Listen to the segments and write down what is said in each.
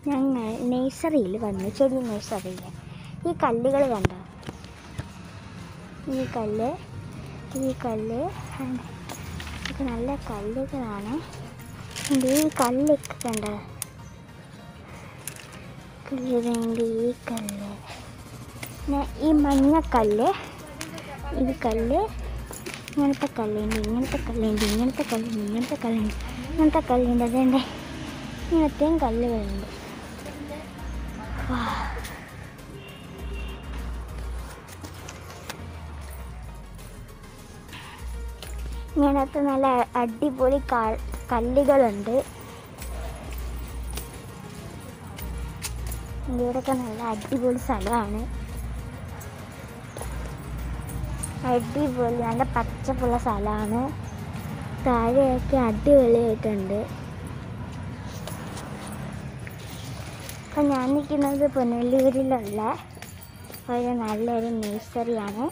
ഞങ്ങൾ നേഴ്സറിയിൽ വന്നു ചെടി നേഴ്സറിയിൽ ഈ കല്ലുകൾ കണ്ടോ ഈ കല്ല് ഈ കല്ല് ആണ്. ഇത് നല്ല കല്ലുകളാണ് ഇത് ഈ കല്ലൊക്കെ കണ്ടോ കല്ല് വേണ്ടി ഈ കല്ല് പിന്നെ ഈ മഞ്ഞക്കല്ല് ഇത് കല്ല് ഇങ്ങനത്തെ കല്ലുണ്ട് ഇങ്ങനത്തെ കല്ലുണ്ട് ഇങ്ങനത്തെ കല്ലുണ്ട് ഇങ്ങനത്തെ കല്ലുണ്ട് ഇങ്ങനത്തെ കല്ലുണ്ട് അതേണ്ടേ ഇങ്ങനത്തെയും കല്ലുകളുണ്ട് വാ. ഇങ്ങനത്തെ നല്ല അടിപൊളി ക- കല്ലുകളുണ്ട് ഇവിടെയൊക്കെ നല്ല അടിപൊളി സ്ഥലമാണ് അടിപൊളി നല്ല പച്ചപ്പുള്ള സ്ഥലമാണ് താഴെയൊക്കെ അടിപൊളിയായിട്ടുണ്ട് അപ്പം ഞാൻ നിൽക്കുന്നത് പുനലൂരിലുള്ള ഒരു നല്ലൊരു നഴ്സറിയാണ്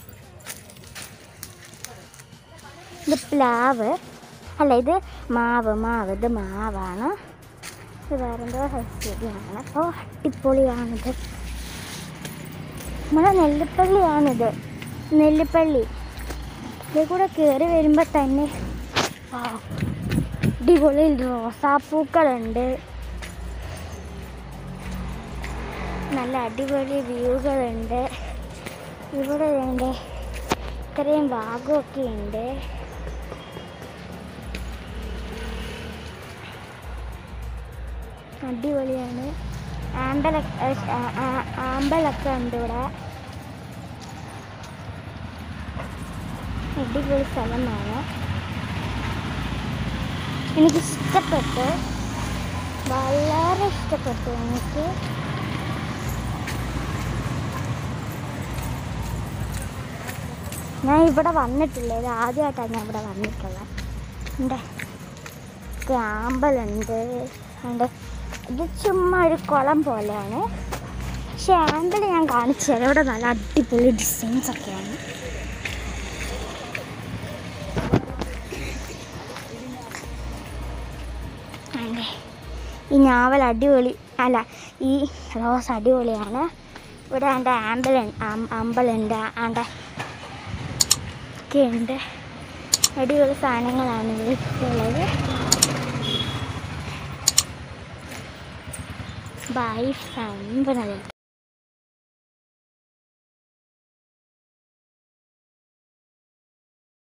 ഇത് പ്ലാവ് അല്ല ഇത് മാവ് മാവ് ഇത് മാവാണ് ഇത് വേറെന്തോ സസ്യമാണ് അപ്പോൾ അടിപൊളിയാണിത് നമ്മുടെ നെല്ലിപ്പള്ളിയാണിത് നെല്ലിപ്പള്ളി ഇതിൽ കൂടെ കയറി വരുമ്പോൾ തന്നെ ആ, അടിപൊളി റോസാപ്പൂക്കളുണ്ട് നല്ല അടിപൊളി വ്യൂകളുണ്ട് ഇവിടെ വേണ്ട ഇത്രയും ഭാഗമൊക്കെ ഉണ്ട് അടിപൊളിയാണ് ആമ്പല ആ- ആ- ആമ്പലൊക്കെ ഉണ്ട് ഇവിടെ അടിപൊളി സ്ഥലമാണ് എനിക്ക് ഇഷ്ടപ്പെട്ടു വളരെ ഇഷ്ടപ്പെട്ടു എനിക്ക് ഞാൻ ഇവിടെ വന്നിട്ടില്ല ഇത് ആദ്യമായിട്ടാണ് ഞാൻ ഇവിടെ വന്നിട്ടുള്ളത് ഉണ്ട് ആമ്പലുണ്ട് ഉണ്ട് ഇത് ചുമ്മാ ഒരു കുളം പോലെയാണ് പക്ഷെ ആമ്പൽ ഞാൻ കാണിച്ചു തരാം ഇവിടെ നല്ല അടിപൊളി ഡിസൈൻസ് ഒക്കെയാണ് ആണ്ടേ ഈ ഞാവൽ അടിപൊളി അല്ല ഈ റോസ് അടിപൊളിയാണ് ഇവിടെ എൻ്റെ ആമ്പൽ അമ്പലുണ്ട് ആണ്ട ഒക്കെ ഉണ്ട് അടിപൊളി സാധനങ്ങളാണ് വീട്ടിലുള്ളത് ബൈ ഫ്രം